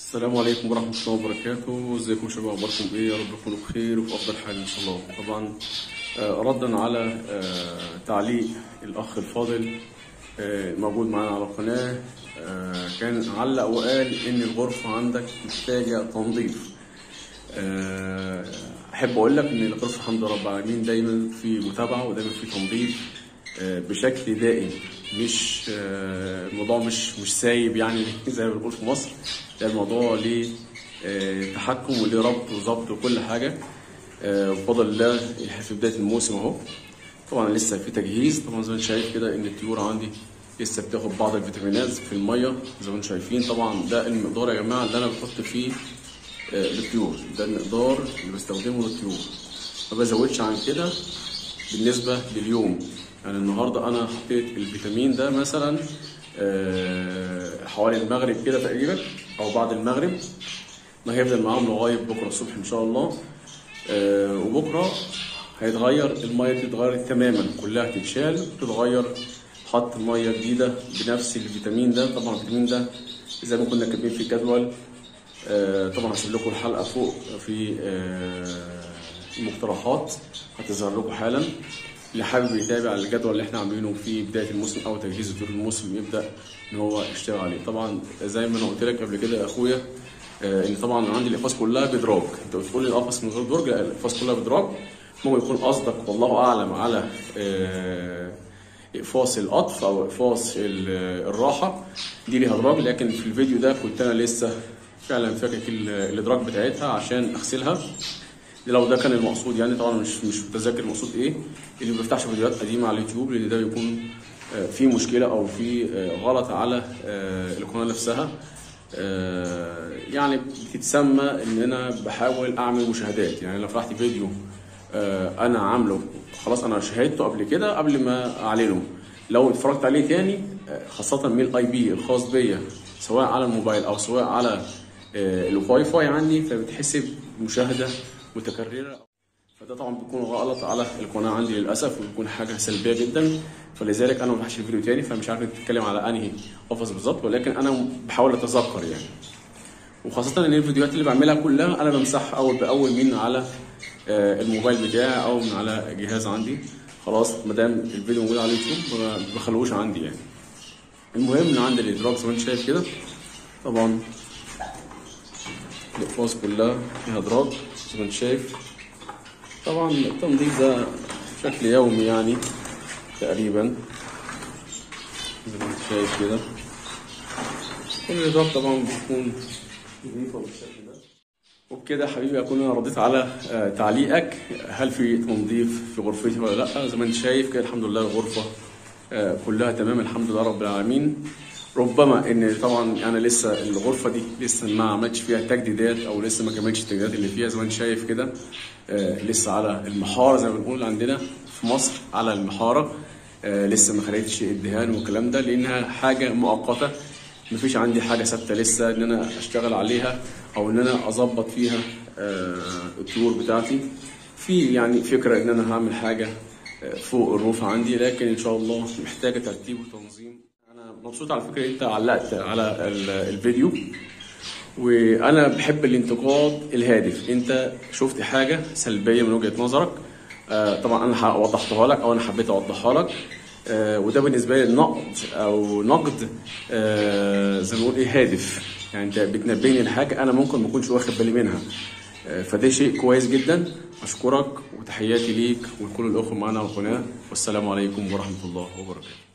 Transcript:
السلام عليكم ورحمة الله وبركاته ازيكم شباب اخباركم ايه يا رب تكونوا بخير وفي افضل حال ان شاء الله طبعا آه، ردا على آه، تعليق الاخ الفاضل آه، موجود معانا على القناة آه، كان علق وقال ان الغرفة عندك محتاجة تنظيف آه، احب اقول لك ان الغرفة الحمد لله رب العالمين دايما في متابعة ودايما في تنظيف آه، بشكل دائم مش آه، الموضوع مش مش سايب يعني زي ما بنقول في مصر لا الموضوع ليه آه، تحكم وليه ربط وظبط وكل حاجه آه، بفضل الله احنا في بدايه الموسم اهو طبعا لسه في تجهيز طبعا زي ما انت شايف كده ان الطيور عندي لسه بتاخد بعض الفيتامينات في الميه زي ما انتم شايفين طبعا ده المقدار يا جماعه اللي انا بحط فيه آه، للطيور ده المقدار اللي بستخدمه للطيور ما بزودش عن كده بالنسبة لليوم يعني النهاردة أنا حطيت الفيتامين ده مثلا آه، حوالي المغرب كده تقريبا أو بعد المغرب ما هيفضل معاهم لغاية بكرة الصبح إن شاء الله آه، وبكرة هيتغير المية تتغير تماما كلها تتشال تتغير حط مية جديدة بنفس الفيتامين ده طبعا الفيتامين ده زي ما كنا كاتبين في الجدول آه، طبعا هسيب لكم الحلقة فوق في آه، المقترحات هتظهر لكم حالا اللي حابب يتابع الجدول اللي احنا عاملينه في بدايه الموسم او تجهيز طول الموسم يبدا ان هو يشتغل عليه طبعا زي ما انا قلت لك قبل كده يا اخويا آه، ان طبعا عندي الاقفاص كلها بدراج انت بتقول لي القفص من غير درج لا الاقفاص كلها بدراج ممكن يكون قصدك والله اعلم على آه، اقفاص القطف او اقفاص ال- الراحه دي ليها دراج لكن في الفيديو ده كنت انا لسه فعلا فاكك ال- الادراج بتاعتها عشان اغسلها دي لو ده كان المقصود يعني طبعا مش مش متذكر المقصود ايه اللي ما بيفتحش فيديوهات قديمه على اليوتيوب لان ده بيكون آه، في مشكله او في آه، غلط على آه، القناه نفسها آه، يعني بتتسمى ان انا بحاول اعمل مشاهدات يعني لو فتحت فيديو آه، انا عامله خلاص انا شاهدته قبل كده قبل ما اعلنه لو اتفرجت عليه تاني آه، خاصه من الاي بي الخاص بيا سواء على الموبايل او سواء على آه، الواي فاي عندي فبتحسب مشاهده متكرره فده طبعا بيكون غلط على القناه عندي للاسف وبيكون حاجه سلبيه جدا فلذلك انا ما بفتحش الفيديو تاني فمش عارف تتكلم على انهي قفص بالظبط ولكن انا بحاول اتذكر يعني وخاصة ان الفيديوهات اللي بعملها كلها انا بمسحها اول باول من على آه، الموبايل بتاعي او من على جهاز عندي خلاص ما دام الفيديو موجود على اليوتيوب ما بخلوش عندي يعني المهم ان عندي الادراك زي ما انت شايف كده طبعا الاقفاص كلها فيها ادراج زي ما انت شايف طبعا التنظيف ده بشكل يومي يعني تقريبا زي ما انت شايف كده كل الادراج طبعا بتكون نظيفه بالشكل ده وبكده يا حبيبي اكون انا رديت على آه، تعليقك هل في تنظيف في غرفتي ولا لا زي ما انت شايف كده الحمد لله الغرفه آه، كلها تمام الحمد لله رب العالمين ربما ان طبعا انا لسه الغرفه دي لسه ما عملتش فيها تجديدات او لسه ما كملتش التجديدات اللي فيها زي ما انت شايف كده آه، لسه على المحاره زي ما بنقول عندنا في مصر على المحاره آه، لسه ما خليتش الدهان والكلام ده لانها حاجه مؤقته مفيش عندي حاجه ثابته لسه ان انا اشتغل عليها او ان انا اظبط فيها آه، الطيور بتاعتي في يعني فكره ان انا هعمل حاجه آه، فوق الروف عندي لكن ان شاء الله محتاجه ترتيب وتنظيم انا مبسوط على فكره انت علقت على ال- الفيديو وانا بحب الانتقاد الهادف انت شفت حاجه سلبيه من وجهه نظرك آه، طبعا انا وضحتها لك او انا حبيت اوضحها لك آه، وده بالنسبه لي نقد او نقد آه، زي ما بنقول ايه هادف يعني انت بتنبهني لحاجه انا ممكن ما اكونش واخد بالي منها آه، فده شيء كويس جدا اشكرك وتحياتي ليك ولكل الاخوه معانا على القناه والسلام عليكم ورحمه الله وبركاته